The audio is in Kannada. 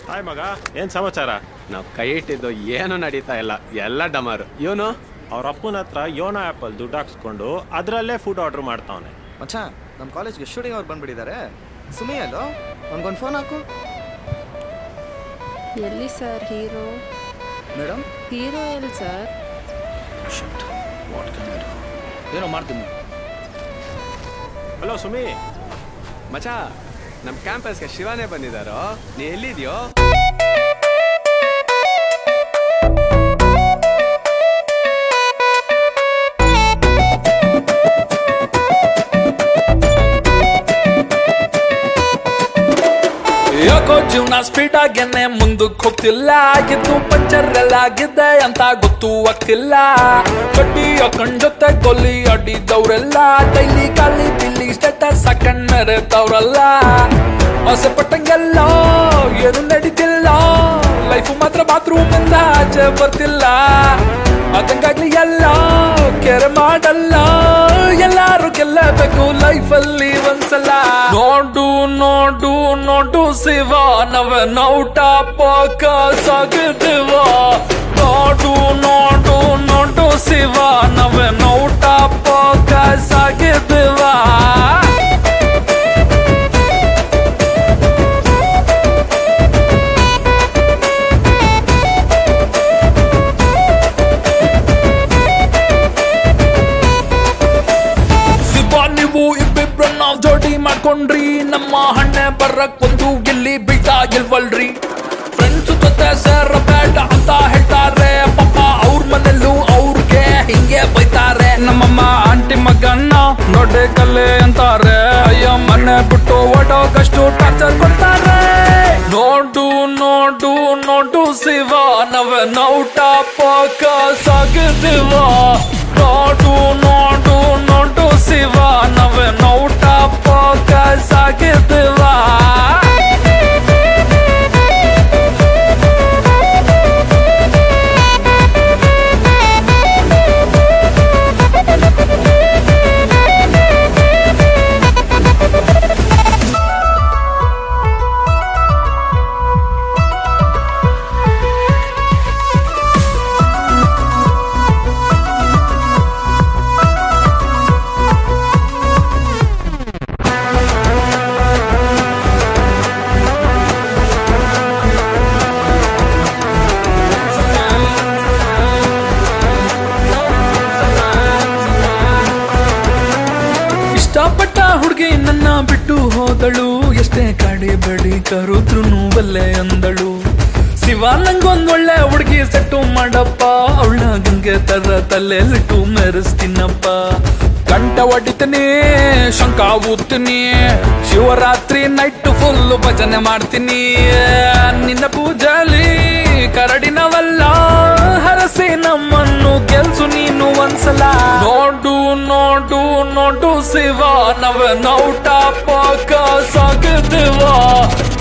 ಹಾಯ್ ಮಗ ಏನ್ ಸಮಾಚಾರ ನಾವು ಕೈ ಇಟ್ಟಿದ್ದು ಏನು ನಡೀತಾ ಇಲ್ಲ ಎಲ್ಲ ಡಮಾರು ಇವನು ಅವ್ರ ಅಪ್ಪನ ಹತ್ರ ಯೋನೋ ಆ್ಯಪಲ್ಲಿ ದುಡ್ಡು ಹಾಕ್ಸ್ಕೊಂಡು ಅದರಲ್ಲೇ ಫುಡ್ ಆರ್ಡರ್ ಮಾಡ್ತಾವನೆ ಮಚ್ಚ ನಮ್ಮ ಕಾಲೇಜ್ಗೆ ಶೂಟಿಂಗ್ ಅವ್ರು ಬಂದ್ಬಿಟ್ಟಿದ್ದಾರೆ ಸುಮಿ ಅಲ್ಲೋ ಅವ್ನಿಗೊಂದು ಫೋನ್ ಹಾಕು ಎಲ್ಲಿ ಸರ್ ಹೀರೋ ಮೇಡಮ್ ಹೀರೋ ಎಲ್ಲಿ ಸರ್ ಏನೋ ಮಾಡ್ತೀನಿ ಹಲೋ ಸುಮಿ ಮಚ ನಮ್ಮ ಕ್ಯಾಂಪಸ್ಗೆ ಶಿವಾನೇ ಬಂದಿದ್ದಾರೋ ನೀ ಎಲ್ಲಿದ್ಯೋ ಯಾಕೋ ಜೀವನ ಸ್ಪೀಡ್ ಆಗೇನೆ ಮುಂದಕ್ಕೆ ಹೋಗ್ತಿಲ್ಲ ಆಗಿದ್ದು ಪಂಚರ್ ಎಲ್ಲ ಆಗಿದ್ದೆ ಅಂತ ಗೊತ್ತು ಆಗ್ತಿಲ್ಲ ಕಡ್ಡಿ ಹಾಕೊಂಡ್ ಜೊತೆ ಕೊಲ್ಲಿ ಅಡ್ಡಿದವ್ರೆಲ್ಲ ಡೈಲಿ ಖಾಲಿ ಬಿಲ್ಲಿ ಸ್ಟೇಟಸ್ ಹಾಕೊಂಡ್ ಮೆರೆತವ್ರಲ್ಲ ಆಸೆ ಪಟ್ಟಂಗೆಲ್ಲ ಏನು ನಡೀತಿಲ್ಲ ಲೈಫ್ ಮಾತ್ರ ಬಾತ್ರೂಮ್ ಇಂದ ಆಚೆ ಬರ್ತಿಲ್ಲ ಅದಂಗಾಗ್ಲಿ ಎಲ್ಲ ಕೆರೆ ಮಾಡಲ್ಲ ಎಲ್ಲಾರು ಗೆಲ್ಲಬೇಕು ಲೈಫ್ ಅಲ್ಲಿ ಒಂದ್ಸಲ ನೋಡು ನೋಡು ನೋಡು ಶಿವ ನವ ನೌಟ ಪಕ್ಕ ಸಾಗಿದೀವ ನೋಡು ನೋಡು ನೋಡು ಶಿವ ನವ ನೌಟ ಪಕ್ಕ ಸಾಗಿದೀವ ಶಿವ ನೀವು ಇಬ್ಬಿಬ್ರು ನಾವ್ ಜೋಡಿ ಮಾಡ್ಕೊಂಡ್ರಿ ನಮ್ಮ ಹಣ್ಣೆ ಬರಕ್ ಒಂದು ಗಿಲ್ಲಿ ಬೀಳ್ತಾ ಇಲ್ವಲ್ರಿ ಫ್ರೆಂಡ್ಸ್ ಜೊತೆ ಸೇರಬೇಡ ಅಂತ ಹೇಳ್ತಾರೆ ಪಾಪ ಅವ್ರ ಮನೆಯಲ್ಲೂ ಅವ್ರಿಗೆ ಹಿಂಗೆ ಬೈತಾರೆ ನಮ್ಮಮ್ಮ ಆಂಟಿ ಮಗನ್ನ ನೋಡೆ ಕಲೆ ಅಂತಾರೆ ಅಯ್ಯ ಮನೆ ಬಿಟ್ಟು ಓಡೋಗಷ್ಟು ಟಾರ್ಚರ್ ಕೊಡ್ತಾರೆ ನೋಡು ನೋಡು ನೋಡು ಶಿವ ನವ ನೌಟ ಪಕ್ಕ ಸಾಗಿದೀವ ನೋಡು ನೋಡು ನೋಡು ಶಿವ ನವ ನೌಟ ಪಕ್ಕ ಸಾಗಿದೀವ ಇಷ್ಟಪಟ್ಟ ಹುಡುಗಿ ನನ್ನ ಬಿಟ್ಟು ಹೋದಳು ಎಷ್ಟೇ ಕಾಡಿ ಬಡಿ ಕರುದ್ರು ಬಲ್ಲೆ ಅಂದಳು ಶಿವ ನಂಗೊಂದ್ ಒಳ್ಳೆ ಹುಡುಗಿ ಸೆಟ್ಟು ಮಾಡಪ್ಪ ಅವಳ ಗಂಗೆ ತರ ತಲೆಲಿಟ್ಟು ಮೆರೆಸ್ತೀನಪ್ಪ ಕಂಠ ಹೊಡಿತೀನಿ ಶಂಕ ಊದ್ತೀನಿ ಶಿವರಾತ್ರಿ ನೈಟ್ ಫುಲ್ ಭಜನೆ ಮಾಡ್ತೀನಿ ನಿನ್ನ ಪೂಜಾಲಿ ಕರಡಿನವಲ್ಲ ಹರಸಿ ನಮ್ಮನ್ನು ಗೆಲ್ಸು ನೀನು ಒಂದ್ಸಲ ನೋಡು ನೋಡು ನೋಡು ಶಿವ ನವ ನೌಟ ಪಕ್ಕ ಸಾಗಿದೀವ